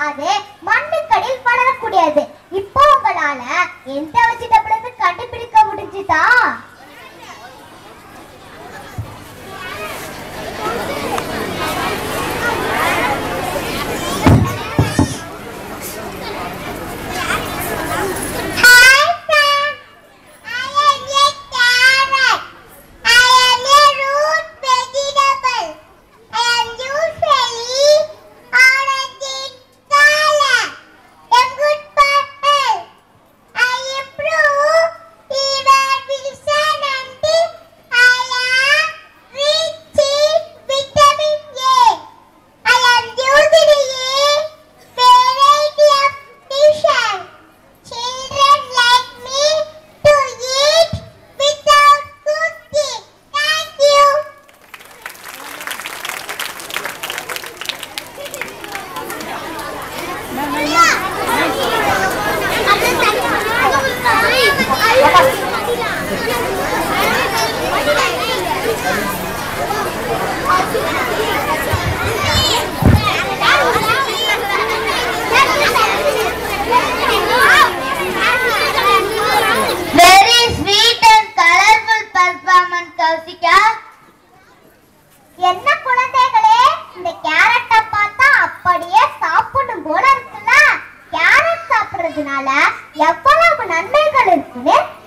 அது மண்ணுக்கடியில் வளரக்கூடியது இப்போ உங்களால எந்த வெஜிடபிள்னு கண்டுபிடிக்க முடிஞ்சுதா Hi, Sam. I am a carrot. I am a root vegetable. I am usually orange in color. A good purple. I improve fever, Wilson, and I am rich in vitamin A. I am usually a variety of dishes. Children like me to eat without cooking. Thank you. Very sweet and colorful performance, Kausika. என்ன குழந்தைகளே இந்த கேரட்டை பார்த்தா அப்படியே சாப்பிடணும் போல இருக்குல்ல carrot சாப்பிடுறதுனால எவ்வளவு நன்மைகள் இருக்குன்னு